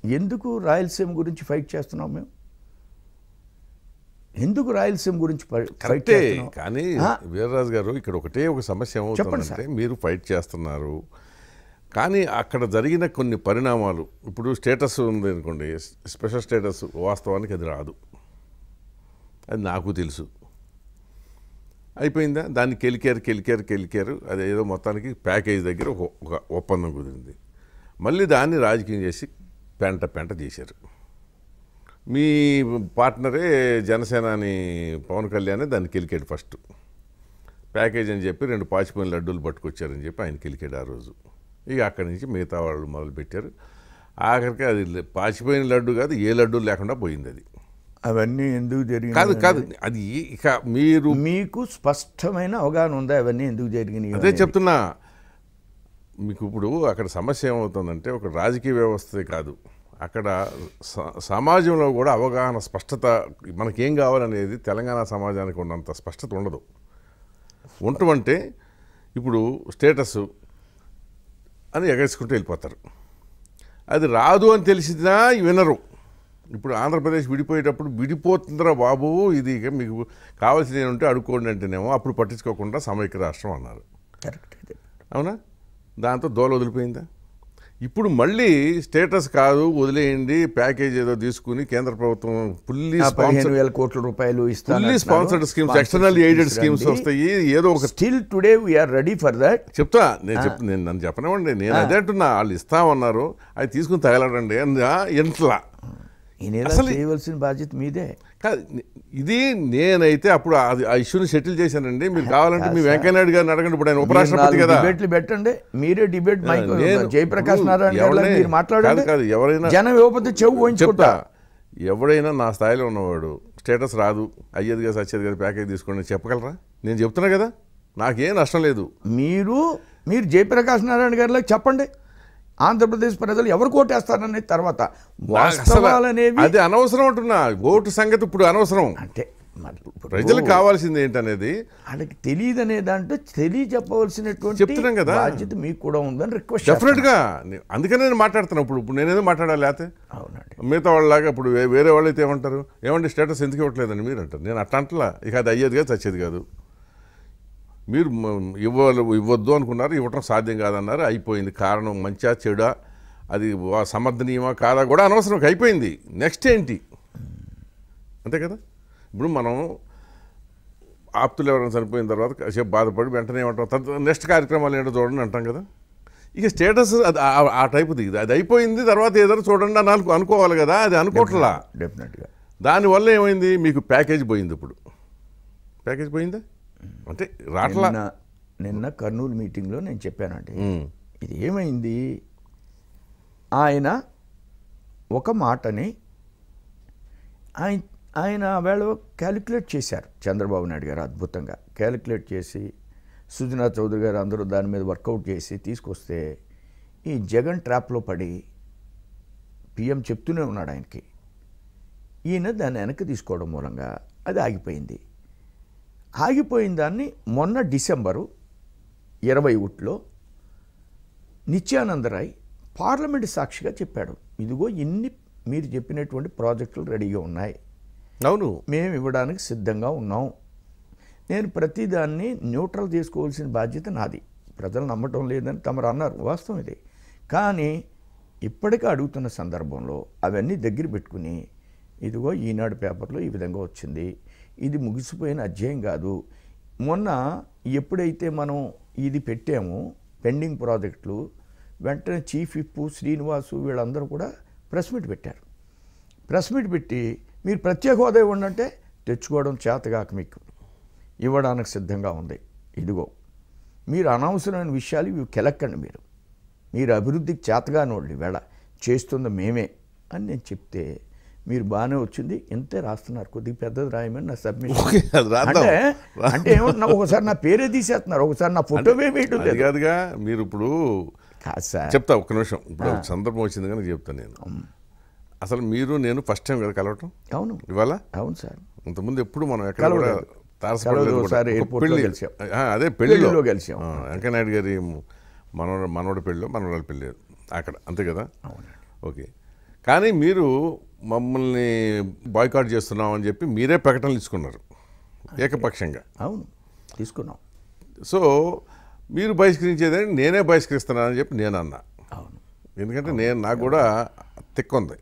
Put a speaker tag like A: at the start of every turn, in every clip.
A: ఎందుకు రాయలసీమ గురించి ఫైట్ చేస్తున్నాం మేము ఎందుకు రాయలసీమ గురించి ఫై- ఫైట్
B: కరెక్టే
A: చేస్తున్నాం
B: కానీ
A: ఆ?
B: వీర్రాజు గారు ఇక్కడ ఒకటే ఒక సమస్య
A: చెప్పండి
B: ఏమవుతుందంటే మీరు ఫైట్ చేస్తున్నారు కానీ అక్కడ జరిగిన కొన్ని పరిణామాలు ఇప్పుడు స్టేటస్ ఉంది అనుకోండి స్పెషల్ స్టేటస్ వాస్తవానికి అది రాదు అది నాకు తెలుసు అయిపోయిందా దాన్ని కెలికారు కెలికారు కెలికారు అది ఏదో మొత్తానికి ప్యాకేజ్ దగ్గర ఒక ఒక ఒప్పందం కుదిరింది మళ్ళీ దాన్ని రాజకీయం చేసి పెంట పెంట చేశారు మీ పార్ట్నరే జనసేనాని పవన్ కళ్యాణ్ దాన్ని కెలికాడు ఫస్ట్ ప్యాకేజ్ అని చెప్పి రెండు పాచిపోయిన లడ్డూలు పట్టుకొచ్చారని చెప్పి ఆయన కెలికాడు ఆ రోజు ఇక అక్కడి నుంచి మిగతా వాళ్ళు మొదలుపెట్టారు ఆఖరికి అది లే- పాచిపోయిన లడ్డు కాదు ఏ లడ్డు లేకుండా పోయింది అది
A: అవన్నీ ఎందుకు
B: కాదు
A: జరిగినాయి
B: కాదు అది ఇక మీరు
A: మీకు స్పష్టమైన అవగాహన ఉందా అవన్నీ ఎందుకు జరిగినాయి
B: అదే
A: అనేది?
B: చెప్తున్నా మీకు ఇప్పుడు అక్కడ సమస్య ఏమవుతుందంటే ఒక రాజకీయ వ్యవస్థే కాదు అక్కడ స- సమాజంలో కూడా అవగాహన స్పష్టత మనకేం కావాలనేది తెలంగాణ సమాజానికి ఉన్నంత స్పష్టత ఉండదు ఉండటమంటే ఇప్పుడు స్టేటస్ అని ఎగరేసుకుంటూ వెళ్ళిపోతారు అది రాదు అని తెలిసినా వినరు ఇప్పుడు ఆంధ్రప్రదేశ్ విడిపోయేటప్పుడు విడిపోతుందిరా బాబు ఇది ఇక మీకు కావాల్సింది ఉంటే అడుక్కోండి అంటేనేమో అప్పుడు పట్టించుకోకుండా సమైక్య రాష్ట్రం అన్నారు
A: కరెక్ట్ ఇది.
B: అవునా దాంతో దోల వదిలిపోయిందా ఇప్పుడు మళ్ళీ స్టేటస్ కాదు వదిలేయండి ప్యాకేజ్ ఏదో తీసుకుని కేంద్ర ప్రభుత్వం ఫుల్లీ
A: ఆ పదిహేను
B: స్పాన్సర్
A: వేల కోట్ల రూపాయలు
B: fully sponsored schemes external aided schemes వస్తాయి ఏదో ఒక
A: still today we're ready for that
B: చెప్తా నేను చెప్ నేను నన్ను చెప్పనివ్వండి నేను అదే అంటున్నా వాళ్ళు ఇస్తామన్నారు అది తీసుకుని తగలడండి ఇంట్లా
A: ఈ నెల
B: అసలు-
A: చేయవలసిన బాధ్యత మీదే
B: కాదు ఇది నేనైతే అప్పుడు అది ఆ ఇష్యూని సెటిల్ చేశానండి మీరు కావాలంటే మీ వెంకయ్యనాయుడు గారిని అడగండి ఇప్పుడు ఆయన ఉపరాష్ట్రపతి కదా
A: డిబేట్లు పెట్టండి మీరే డిబేట్ మైక్
B: నేను-
A: జయప్రకాష్
B: ఇప్పుడు
A: నారాయణ గారిలా
B: ఎవరిని-
A: మీరు మాట్లాడండి
B: కాదు, కాదు, ఎవరైనా-
A: జనం ఇవ్వకపోతే చెవు
B: చెప్తా
A: పోయించుకుంటా
B: ఎవడైనా నా స్థాయిలో ఉన్నవాడు స్టేటస్ రాదు అయ్యేది కదా సచ్చేది కదా ప్యాకేజ్ తీసుకోండి అని చెప్పగలరా నేను చెప్తున్నా కదా నాకేం నష్టం లేదు
A: మీరు మీరు జయప్రకాష్ నారాయణ గారిలో చెప్పండి ఆంధ్రప్రదేశ్ ప్రజలు ఎవరు కోటేస్తారనేది తర్వాత
B: నాకు అసలు
A: వాస్తవాలనేవి
B: అది అనవసరం అంటున్నా ఓటు సంగతి ఇప్పుడు అనవసరం
A: అంటే మరి ఇప్పుడు
B: ప్రజలకు కావాల్సింది ఏంటనేది
A: వాళ్ళకి తెలియదు అనే దాంట్లో తెలియ చెప్పవలసినటువంటి
B: చెప్తున్నాం కదా.
A: బాధ్యత మీకు కూడా ఉందని రిక్వెస్ట్
B: డెఫినెట్ గా నే- అందుకనే నేను మాట్లాడుతున్నా ఇప్పుడు ఇప్పుడు నేనేదో మాట్లాడాలి లేకపోతే
A: అవునండి
B: మిగతా వాళ్ళలాగా ఇప్పుడు వే- వేరే వాళ్ళు అయితే ఏమంటారు ఏమంటే స్టేటస్ ఎందుకు ఇవ్వట్లేదండి మీరు అంటారు నేను అట్లా అంటలా ఇక అది అయ్యేది కాదు చచ్చేది కాదు మీరు మ- ఇవ్వాలి ఇవ్వద్దు అనుకున్నారు ఇవ్వటం సాధ్యం కాదన్నారు అయిపోయింది కారణం మంచా చెడా అది వా- సమర్థనీయమా కాదా కూడా అనవసరం అయిపోయింది నెక్స్ట్ ఏంటి అంతే కదా ఇప్పుడు మనం ఆప్తులు ఎవరైనా చనిపోయిన తర్వాత కాసేపు బాధపడి వెంటనే ఏమంటాం తర్వాత నెక్స్ట్ కార్యక్రమాలు ఏంటో చూడండి అంటాం కదా ఇక స్టేటస్ అది ఆ- ఆ టైపుది ఇది అది అయిపోయింది తర్వాత ఏదైనా చూడండి అని అనుకో అనుకోవాలి కదా అది అనుకోవట్లా
A: డెఫినెట్గా
B: దానివల్ల ఏమైంది మీకు ప్యాకేజ్ పోయింది ఇప్పుడు ప్యాకేజ్ పోయిందా అంటే రాట్లా
A: నిన్న నిన్న కర్నూలు మీటింగ్లో నేను చెప్పానండి
B: ఉమ్,
A: ఇది ఏమైంది ఆయన ఒక మాటని ఆయన ఆయన వేళ క్యాలిక్యులేట్ చేశారు చంద్రబాబు నాయుడు గారు అద్భుతంగా క్యాలిక్యులేట్ చేసి సుజనా చౌదరి గారు అందరూ దాని మీద వర్కౌట్ చేసి తీసుకొస్తే ఈ జగన్ ట్రాప్లో పడి పిఎం చెప్తూనే ఉన్నాడు ఆయనకి ఈయన దాన్ని వెనక్కి తీసుకోవడం మూలంగా అది ఆగిపోయింది ఆగిపోయిన దాన్ని మొన్న డిసెంబరు ఇరవై ఒకటిలో నిత్యానందరాయ్ పార్లమెంట్ సాక్షిగా చెప్పాడు ఇదిగో ఇన్ని మీరు చెప్పినటువంటి ప్రాజెక్టులు రెడీగా ఉన్నాయి
B: అవును
A: మేము ఇవ్వడానికి సిద్ధంగా ఉన్నాం నేను ప్రతిదాన్ని న్యూట్రల్ చేసుకోవాల్సిన బాధ్యత నాది ప్రజలు నమ్మటం లేదని తమరు అన్నారు వాస్తవం ఇది కానీ ఇప్పటికీ అడుగుతున్న సందర్భంలో అవన్నీ దగ్గర పెట్టుకుని ఇదిగో ఈనాడు పేపర్లో ఈ విధంగా వచ్చింది ఇది ముగిసిపోయిన అధ్యాయం కాదు మొన్న ఎప్పుడైతే మనం ఇది పెట్టామో పెండింగ్ ప్రాజెక్టులు వెంటనే చీఫ్ విప్ శ్రీనివాసు వీళ్ళందరూ కూడా ప్రెస్ మీట్ పెట్టారు ప్రెస్ మీట్ పెట్టి మీరు ప్రత్యేక హోదా ఇవ్వండి అంటే తెచ్చుకోవడం చేతగాక మీకు ఇవ్వడానికి సిద్ధంగా ఉంది ఇదిగో మీరు అనవసరమైన విషయాలు ఇవి కెలక్కండి మీరు మీరు అభివృద్ధికి చేతగానోళ్ళు వేళ చేస్తుంది మేమే అని నేను చెప్తే మీరు బాగానే వచ్చింది ఇంతే రాస్తున్నారు కొద్దిగా పెద్దది రాయమని నా
B: ఓకే,
A: సబ్మిషన్
B: అది రాద్దాం.
A: అంటే అంటే ఏమంటున్నా ఒకసారి నా పేరే తీసేస్తున్నారు ఒకసారి నా ఫోటోవే వేయడం
B: అది
A: లేదు
B: కాదుగా మీరు ఇప్పుడు
A: కాదు సార్
B: చెప్తా ఒక్క నిమిషం ఇప్పుడు ఒక సందర్భం వచ్చింది కానీ చెప్తాను నేను అసలు మీరు నేను ఫస్ట్ టైం కదా కలవటం
A: అవును
B: ఇవాళ
A: అవును సార్
B: ఇంతకుముందు ఎప్పుడు మనం ఎక్కడ కూడా
A: కలవలేదు.
B: తారసపడలేదు
A: కలవలేదు.
B: కూడా.
A: ఒకసారి
B: ఒక
A: airport లో
B: పెళ్లి
A: కలిసాం.
B: ఆ, అదే పెళ్లిలో
A: పెళ్లిలో కలిసాం.
B: ఆ, వెంకయ్యనాయుడు గారి మనవడ మనవడి పెళ్ళి మనవరాల పెళ్ళి అక్కడ అంతే కదా ఓకే కానీ మీరు మమ్మల్ని బాయ్కాట్ చేస్తున్నాం అని చెప్పి మీరే ప్రకటనలు ఇచ్చుకున్నారు ఏకపక్షంగా
A: అవును తీసుకున్నాం
B: సో మీరు బహిష్కరించేదని నేనే బహిష్కరిస్తున్నానని చెప్పి నేను అన్నా
A: అవును
B: ఎందుకంటే నేను నాకు కూడా తిక్కుంది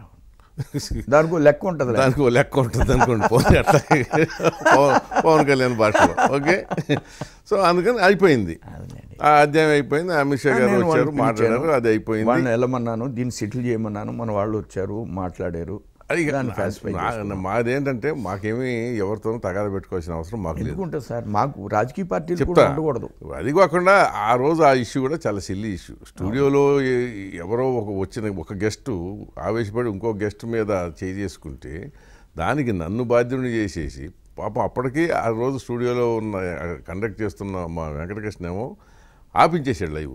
A: దానికి ఓ లెక్క ఉంటుంది
B: దానికి ఓ లెక్క ఉంటుంది అనుకోండి పోనీ అట్లా పవన్ పవన్ కళ్యాణ్ భాషలో ఓకే సో అందుకని అయిపోయింది
A: అవునండి
B: ఆ అధ్యాయం అయిపోయింది అమిత్ షా గారు
A: నేను
B: వచ్చారు
A: వాళ్ళని
B: మాట్లాడారు
A: పిలిచాను.
B: అది అయిపోయింది
A: వాళ్ళని వెళ్ళమన్నాను దీన్ని సెటిల్ చేయమన్నాను మన వాళ్ళు వచ్చారు మాట్లాడారు
B: అది ఇక
A: దాన్ని
B: నా-
A: classify
B: నా- మాదేంటంటే మాకేమీ ఎవరితోనూ తగాద పెట్టుకోవాల్సిన అవసరం మాకు లేదు
A: ఎందుకుంటుంది సార్ మాకు రాజకీయ పార్టీలు
B: చెప్తా
A: కూడా ఉండకూడదు
B: అది కాకుండా ఆ రోజు ఆ ఇష్యూ కూడా చాలా సిల్లీ ఇష్యూ స్టూడియోలో ఏ- ఎవరో ఒక వచ్చిన ఒక గెస్ట్ ఆవేశపడి ఇంకో గెస్ట్ మీద చేయి చేసుకుంటే దానికి నన్ను బాధ్యుడిని చేసేసి పాపం అప్పటికి ఆ రోజు స్టూడియోలో ఉన్న కండక్ట్ చేస్తున్న మా వెంకటకృష్ణ ఏమో ఆపించేసాడు లైవ్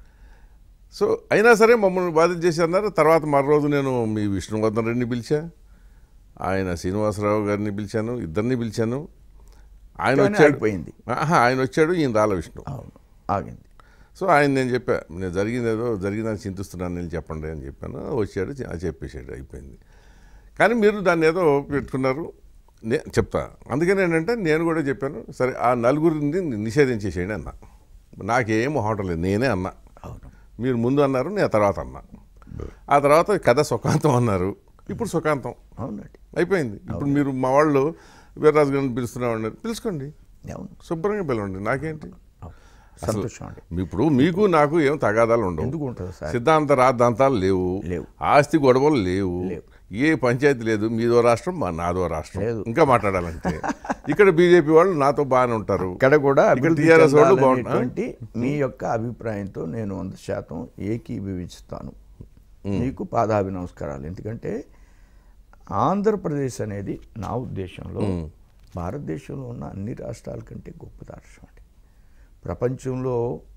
B: సో అయినా సరే మమ్మల్ని బాధ్యత చేసి అన్నారు తర్వాత మరో రోజు నేను మీ విష్ణువర్ధన్ రెడ్డిని పిలిచా ఆయన శ్రీనివాసరావు గారిని పిలిచాను ఇద్దరిని పిలిచాను ఆయన
A: కానీ
B: వచ్చాడు
A: ఆగిపోయింది.
B: ఆహా, ఆయన వచ్చాడు ఈయన రాల విష్ణు
A: అవును ఆగింది
B: సో ఆయన నేను చెప్పా నేను జరిగింది ఏదో జరిగిందని చింతిస్తున్నాను నేను చెప్పండి అని చెప్పాను వచ్చాడు చె- ఆ చెప్పేసాడు అయిపోయింది కానీ మీరు దాన్ని ఏదో పెట్టుకున్నారు నే చెప్తా అందుకని ఏంటంటే నేను కూడా చెప్పాను సరే ఆ నలుగురిని నిషేధించేసేయండి అన్న నాకేం మొహటం లేదు నేనే అన్నా
A: అవును
B: మీరు ముందు అన్నారు నేను తర్వాత అన్నా ఆ తర్వాత కథ సుఖాంతం అన్నారు ఇప్పుడు సుఖాంతం
A: అవునండి
B: అయిపోయింది ఇప్పుడు మీరు మా వాళ్ళు వీర్రాజు గారిని పిలుస్తున్నామన్నారు పిలుచుకోండి
A: అవును
B: శుభ్రంగా పిలవండి నాకేంటి
A: అవును. సంతోషం అండి
B: ఇప్పుడు మీకు నాకు ఏం తగాదాలు ఉండవు
A: ఎందుకు ఉంటుంది సార్
B: సిద్ధాంత రాద్ధాంతాలు లేవు
A: లేవు.
B: ఆస్తి గొడవలు లేవు
A: లేవు.
B: ఏ పంచాయతీ లేదు మీదో రాష్ట్రం మా నాదో రాష్ట్రం
A: లేదు.
B: ఇంకా మాట్లాడాలంటే ఇక్కడ బీజేపీ వాళ్ళు నాతో బాగానే ఉంటారు
A: ఇక్కడ కూడా అభివృద్ధి
B: TRS వాళ్ళు
A: చెందాలనేటువంటి మీ యొక్క అభిప్రాయంతో నేను వంద శాతం ఏకీభవిస్తాను మీకు పాదాభి నమస్కారాలు ఎందుకంటే ఆంధ్రప్రదేశ్ అనేది నా ఉద్దేశంలో భారతదేశంలో ఉన్న అన్ని రాష్ట్రాల కంటే గొప్ప రాష్ట్రం అండి ప్రపంచంలో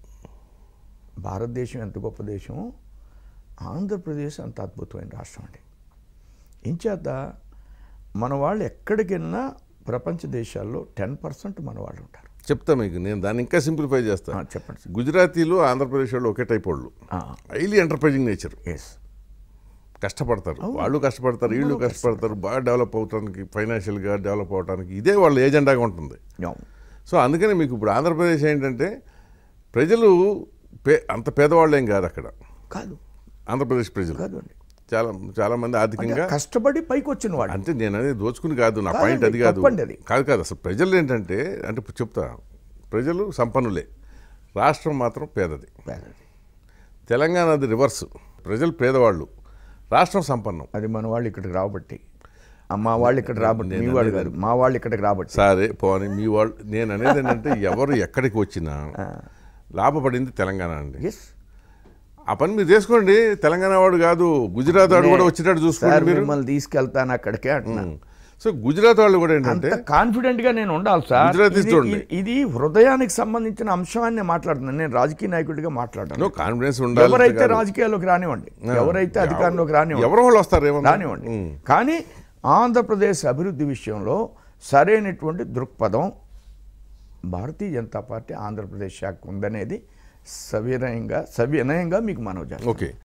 A: భారతదేశం ఎంత గొప్ప దేశం ఆంధ్రప్రదేశ్ అంత అద్భుతమైన రాష్ట్రం అండి ఇంచేత మన వాళ్ళు ఎక్కడికెళ్ళినా ప్రపంచ దేశాల్లో టెన్ పర్సెంట్ మన వాళ్ళు ఉంటారు
B: చెప్తా మీకు నేను దాన్ని ఇంకా సింప్లిఫై
A: ఆ,
B: చేస్తాను
A: చెప్పండి సార్
B: గుజరాతీలు ఆంధ్రప్రదేశ్ వాళ్ళు ఒకే టైప్ వాళ్ళు హైలీ ఎంటర్ప్రైజింగ్ నేచర్
A: ఎస్
B: కష్టపడతారు వాళ్ళు కష్టపడతారు వీళ్ళు కష్టపడతారు బాగా డెవలప్ అవటానికి ఫైనాన్షియల్గా డెవలప్ అవడానికి ఇదే వాళ్ళ ఏజెండాగా ఉంటుంది సో అందుకని మీకు ఇప్పుడు ఆంధ్రప్రదేశ్ ఏంటంటే ప్రజలు పే అంత పేదవాళ్ళు ఏం కాదు అక్కడ
A: కాదు
B: ఆంధ్రప్రదేశ్ ప్రజలు
A: కాదు అండి
B: చాలా చాలా మంది ఆర్థికంగా
A: కష్టపడి పైకి వచ్చిన వాడు
B: అంటే నేను అనేది దోచుకుని కాదు నా
A: కాదండి,
B: పాయింట్ అది కాదు
A: తప్పండి అది.
B: కాదు కాదు అసలు ప్రజలు ఏంటంటే అంటే ఇప్పుడు చెప్తా ప్రజలు సంపన్నులే రాష్ట్రం మాత్రం పేదది
A: పేదది.
B: తెలంగాణ అది రివర్స్ ప్రజలు పేదవాళ్ళు రాష్ట్రం సంపన్నం
A: అది మన వాళ్ళు ఇక్కడికి రాబట్టి ఆ, మా వాళ్ళు ఇక్కడ రాబట్టి మీ వాళ్ళు కాదు మా వాళ్ళు ఇక్కడికి రాబట్టి
B: సరే పోనీ మీ వాళ్ళు నేను అనేది ఏంటంటే ఎవరు ఎక్కడికి వచ్చినా లాభపడింది తెలంగాణ అండి
A: ఎస్
B: ఆ పని మీరు చేసుకోండి తెలంగాణ వాడు కాదు గుజరాత్ వాడు కూడా వచ్చేటట్టు చూసుకోండి
A: సార్
B: మీరు
A: మిమ్మల్ని తీసుకెళ్తాను అక్కడికే అంటున్నా
B: సో గుజరాత్ వాళ్ళు కూడా ఏంటంటే
A: అంత కాన్ఫిడెంట్ గా నేను ఉండాలి సార్
B: గుజరాతీస్
A: ఇది-
B: చూడండి.
A: ఇది- ఇది హృదయానికి సంబంధించిన అంశాన్ని నేను మాట్లాడుతున్నాను నేను రాజకీయ నాయకుడిగా మాట్లాడాను
B: నో కాన్ఫిడెన్స్ ఉండాలి
A: ఎవరైతే రాజకీయాల్లోకి రానివ్వండి ఎవరైతే అధికారంలోకి రానివ్వండి
B: ఎవరో వాళ్ళు వస్తారు ఏమన్నా
A: రానివ్వండి కానీ ఆంధ్రప్రదేశ్ అభివృద్ధి విషయంలో సరైనటువంటి దృక్పథం భారతీయ జనతా పార్టీ ఆంధ్రప్రదేశ్ శాఖ ఉందనేది సవినయంగా సవినయంగా మీకు మనవి చేస్తాను
B: ఓకే